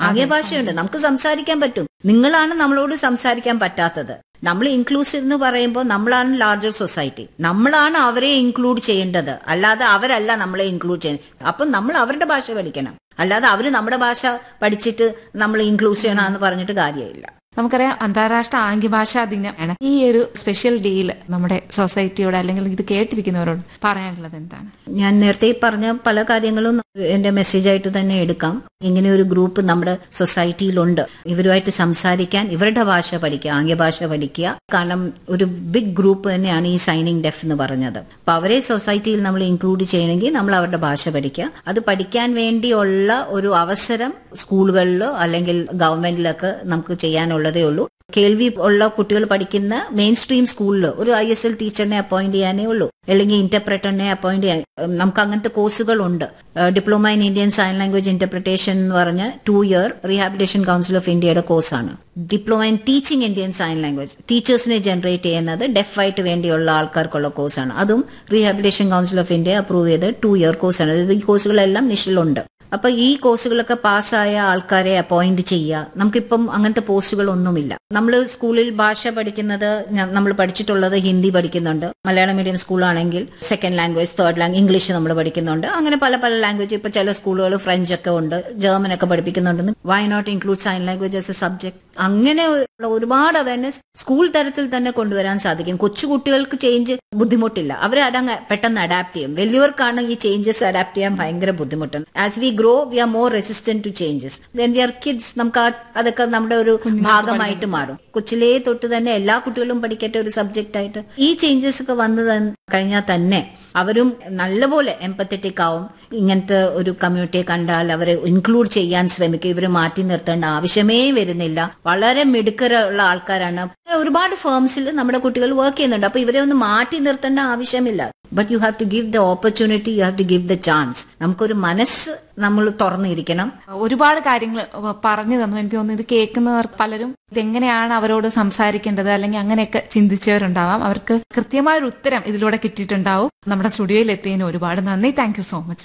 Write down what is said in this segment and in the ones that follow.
ആംഗ്യ ഭാഷയുണ്ട് നമുക്ക് സംസാരിക്കാൻ പറ്റും നിങ്ങളാണ് നമ്മളോട് സംസാരിക്കാൻ പറ്റാത്തത് നമ്മൾ ഇൻക്ലൂസീവ് എന്ന് പറയുമ്പോൾ നമ്മളാണ് ലാർജർ സൊസൈറ്റി നമ്മളാണ് അവരെ ഇൻക്ലൂഡ് ചെയ്യേണ്ടത് അല്ലാതെ അവരല്ല നമ്മളെ ഇൻക്ലൂഡ് ചെയ്യുന്നത് അപ്പം നമ്മൾ അവരുടെ ഭാഷ പഠിക്കണം അല്ലാതെ അവർ നമ്മുടെ ഭാഷ പഠിച്ചിട്ട് നമ്മൾ ഇൻക്ലൂസ് ചെയ്യണമെന്ന് പറഞ്ഞിട്ട് കാര്യമില്ല നമുക്കറിയാം അന്താരാഷ്ട്ര ആംഗ്യഭാഷാ ദിനമാണ് ഈ ഒരു സ്പെഷ്യൽ ഡേയിൽ നമ്മുടെ സൊസൈറ്റിയോട് അല്ലെങ്കിൽ ഇത് കേട്ടിരിക്കുന്നവരോട് പറയാനുള്ളത് എന്താണ് ഞാൻ നേരത്തെ പറഞ്ഞ പല കാര്യങ്ങളും എന്റെ മെസ്സേജായിട്ട് തന്നെ എടുക്കാം ഇങ്ങനെ ഒരു ഗ്രൂപ്പ് നമ്മുടെ സൊസൈറ്റിയിലുണ്ട് ഇവരുമായിട്ട് സംസാരിക്കാൻ ഇവരുടെ ഭാഷ പഠിക്കുക ആംഗ്യഭാഷ പഠിക്കുക കാരണം ഒരു ബിഗ് ഗ്രൂപ്പ് തന്നെയാണ് ഈ സൈനിങ് ഡെഫ് എന്ന് പറഞ്ഞത് അപ്പൊ അവരെ സൊസൈറ്റിയിൽ നമ്മൾ ഇൻക്ലൂഡ് ചെയ്യണമെങ്കിൽ നമ്മൾ അവരുടെ ഭാഷ പഠിക്കുക അത് പഠിക്കാൻ വേണ്ടിയുള്ള ഒരു അവസരം സ്കൂളുകളിലോ അല്ലെങ്കിൽ ഗവൺമെന്റിലൊക്കെ നമുക്ക് ചെയ്യാനുള്ളതേ ഉള്ളൂ കേൾവി ഉള്ള കുട്ടികൾ പഠിക്കുന്ന മെയിൻ സ്ട്രീം സ്കൂളിൽ ഒരു ഐ എസ് എൽ ടീച്ചറിനെ അപ്പോയിന്റ് ചെയ്യാനേ ഉള്ളൂ അല്ലെങ്കിൽ ഇന്റർപ്രറ്ററിനെ അപ്പോയിന്റ് ചെയ്യാൻ ഉം, നമുക്ക് അങ്ങനത്തെ കോഴ്സുകളുണ്ട് diploma in Indian sign language interpretation എന്ന് പറഞ്ഞ two year rehabilitation council of ഇന്ത്യയുടെ കോഴ്സാണ് diploma in teaching Indian sign language ടീച്ചേഴ്സിനെ ജനറേറ്റ് ചെയ്യുന്നത് ഡെഫ് ആയിട്ട് വേണ്ടിയുള്ള ആൾക്കാർക്കുള്ള കോഴ്സാണ് അതും rehabilitation council of India approve ചെയ്ത് ടു ഇയർ കോഴ്സാണ് അതായത് ഈ കോഴ്സുകളെല്ലാം നിഷിലുണ്ട് അപ്പൊ ഈ കോഴ്സുകളൊക്കെ പാസ്സായ ആൾക്കാരെ അപ്പോയിന്റ് ചെയ്യുക നമുക്കിപ്പം അങ്ങനത്തെ പോസ്റ്റുകൾ ഒന്നുമില്ല നമ്മൾ സ്കൂളിൽ ഭാഷ പഠിക്കുന്നത് നമ്മൾ പഠിച്ചിട്ടുള്ളത് ഹിന്ദി പഠിക്കുന്നുണ്ട് മലയാളം മീഡിയം സ്കൂളാണെങ്കിൽ second language third language English നമ്മൾ പഠിക്കുന്നുണ്ട് അങ്ങനെ പല പല ലാംഗ്വേജ് ഇപ്പൊ ചില സ്കൂളുകൾ ഫ്രഞ്ച് ഒക്കെ ഉണ്ട് ജർമ്മൻ ഒക്കെ പഠിപ്പിക്കുന്നുണ്ട് why not include sign language as a subject അങ്ങനെ ഉള്ള ഒരുപാട് അവയർനെസ് സ്കൂൾ തലത്തിൽ തന്നെ കൊണ്ടുവരാൻ സാധിക്കും കൊച്ചുകുട്ടികൾക്ക് ചേഞ്ച് ബുദ്ധിമുട്ടില്ല അവർ അതങ്ങ് പെട്ടെന്ന് അഡാപ്റ്റ് ചെയ്യും വലിയവർക്കാണ് ഈ ചേഞ്ചസ് അഡാപ്റ്റ് ചെയ്യാൻ ഭയങ്കര ബുദ്ധിമുട്ട് as we grow we are more resistant to changes when we are kids നമുക്ക് ആ- അതൊക്കെ നമ്മുടെ ഒരു ഭാഗമായിട്ട് മാറും കൊച്ചിലേ തൊട്ട് തന്നെ എല്ലാ കുട്ടികളും പഠിക്കട്ടെ ഒരു സബ്ജക്റ്റ് ആയിട്ട് ഈ ചേഞ്ചസ് ഒക്കെ വന്നു തൻ- കഴിഞ്ഞാൽ തന്നെ അവരും നല്ലപോലെ എംപത്തറ്റിക് ആവും ഇങ്ങനത്തെ ഒരു കമ്മ്യൂണിറ്റിയെ കണ്ടാൽ അവരെ ഇൻക്ലൂഡ് ചെയ്യാൻ ശ്രമിക്കും ഇവർ മാറ്റി നിർത്തേണ്ട ആവശ്യമേ വരുന്നില്ല വളരെ മിടുക്കരുള്ള ആൾക്കാരാണ് ഒരുപാട് ഫേംസിൽ നമ്മുടെ കുട്ടികൾ വർക്ക് ചെയ്യുന്നുണ്ട് അപ്പൊ ഇവരെ ഒന്ന് മാറ്റി നിർത്തേണ്ട ആവശ്യമില്ല but you have to give the opportunity you have to give the chance നമുക്കൊരു മനസ്സ് നമ്മൾ തുറന്നിരിക്കണം ഒരുപാട് കാര്യങ്ങൾ പറഞ്ഞു തന്നു എനിക്ക് തോന്നുന്നു ഇത് കേൾക്കുന്നവർ പലരും ഇതെങ്ങനെയാണ് അവരോട് സംസാരിക്കേണ്ടത് അല്ലെങ്കിൽ അങ്ങനെയൊക്കെ ചിന്തിച്ചവരുണ്ടാവാം അവർക്ക് കൃത്യമായ ഒരു ഉത്തരം ഇതിലൂടെ കിട്ടിയിട്ടുണ്ടാവും നമ്മുടെ സ്റ്റുഡിയോയിൽ എത്തിയതിന് ഒരുപാട് നന്ദി താങ്ക് യു സോ മച്ച്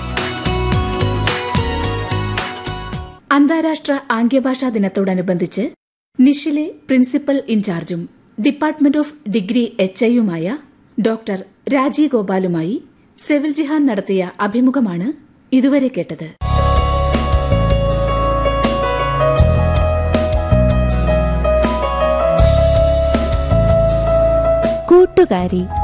അന്താരാഷ്ട്ര ആംഗ്യഭാഷാ ദിനത്തോടനുബന്ധിച്ച് നിഷിലെ പ്രിൻസിപ്പൽ ഇൻചാർജും ഡിപ്പാർട്ട്മെന്റ് ഓഫ് ഡിഗ്രി എച്ച് ഐയുമായ ഡോക്ടർ രാജി ഗോപാലുമായി സെവിൽ ജിഹാൻ നടത്തിയ അഭിമുഖമാണ് ഇതുവരെ കേട്ടത് കൂട്ടുകാരി